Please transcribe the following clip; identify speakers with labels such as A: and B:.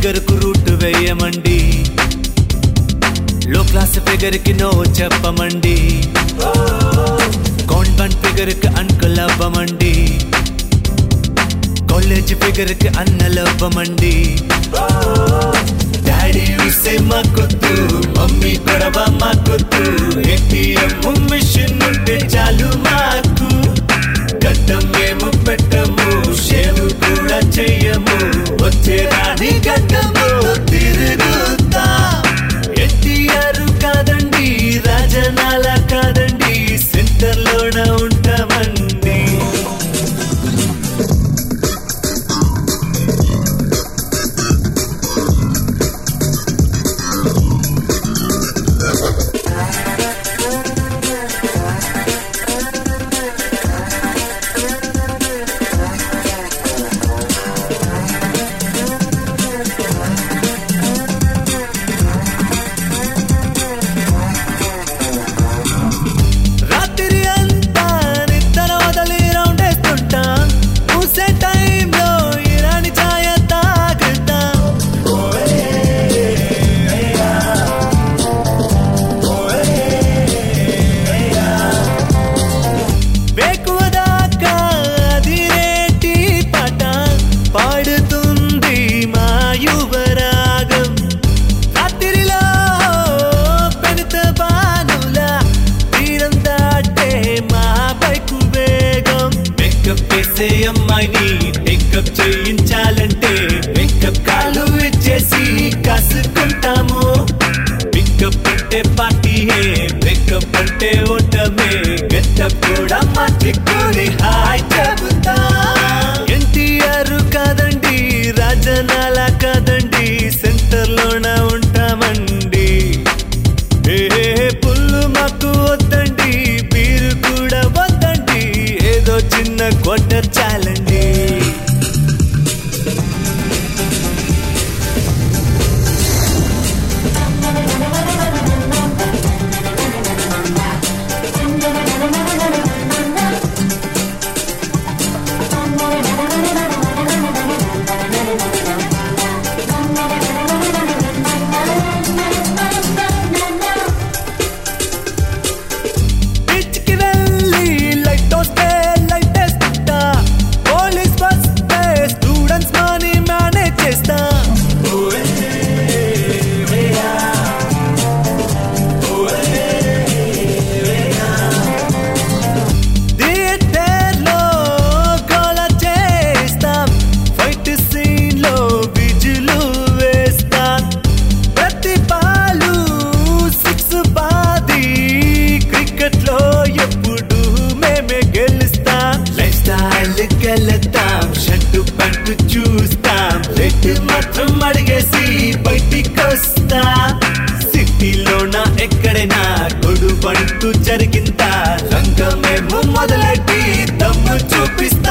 A: figure కు route వేయమండి లో క్లాస్ ఫిగర్ కి నో చెప్పమండి కాన్వెంట్ ఫిగర్ కి అంకుల్ అవ్వమండి కాలేజ్ ఫిగర్ కి అన్నలవ్వమండి డాడీ ఉసే మా కొద్దు మమ్మీ గొడవ మా కొద్దు ఏటీఎం మిషన్ ఉంటే చాలు మాకు గడ్డం మేము పెట్టము షేవు కూడా చెయ్యము వచ్చే రాని గడ్డము తిరుగుతా ఎన్టీఆర్ కాదండి రాజనాల కాదండి సెంటర్ లోన ఉంటామండి రాత్రి అంతా నిద్ర వదలి రౌండ్ వేస్తుంటా చూసే టైంలో ఇరాని ఛాయ తాగుతా వేకువ దాకా అది రేటి పాట పాడుతుంది మా యువరాగం రాత్రిలో పెనుత బానుల తీరం దాటే మా బైకు వేగం మేకప్ వేసే అమ్మాయిని మేకప్ చేయించాలంటే మేకప్ కాలు ఇచ్చేసి కాసుకుంటాము పికప్ అంటే పార్టీయే మేకప్ అంటే ఓటమే గెటప్ కూడా మార్చుకొని హాయ్ చెబుతా ఎన్టీఆర్ కాదండి రాజనాల కాదండి సెంటర్ లోన ఉంటామండి ఏ పుల్లు మాకు వద్దండి బీరు కూడా వద్దండి ఏదో చిన్న కొట్ట చాలండి బీచ్కి వెళ్ళి లైట్ వస్తే లైట్ వేస్తుంటా పోలీస్ వస్తే స్టూడెంట్స్ మనీ మేనేజ్ చేస్తా థియేటర్లో గోల చేస్తాం ఫైట్ సీన్ లో విజులు వేస్తాం ప్రతి బాలు సిక్స్ బాది క్రికెట్ లో ఎప్పుడు మేమే గెలుస్తాం లైఫ్ స్టైల్ గెలుతాం షర్టు పంటు చూస్తాం రెడ్ మాత్రం అడిగేసి బయటికి వస్తాం సిటీలోన ఎక్కడైనా గొడు పంటు జరిగిందా రంగమేమో మొదలెట్టి దమ్ము చూపిస్తా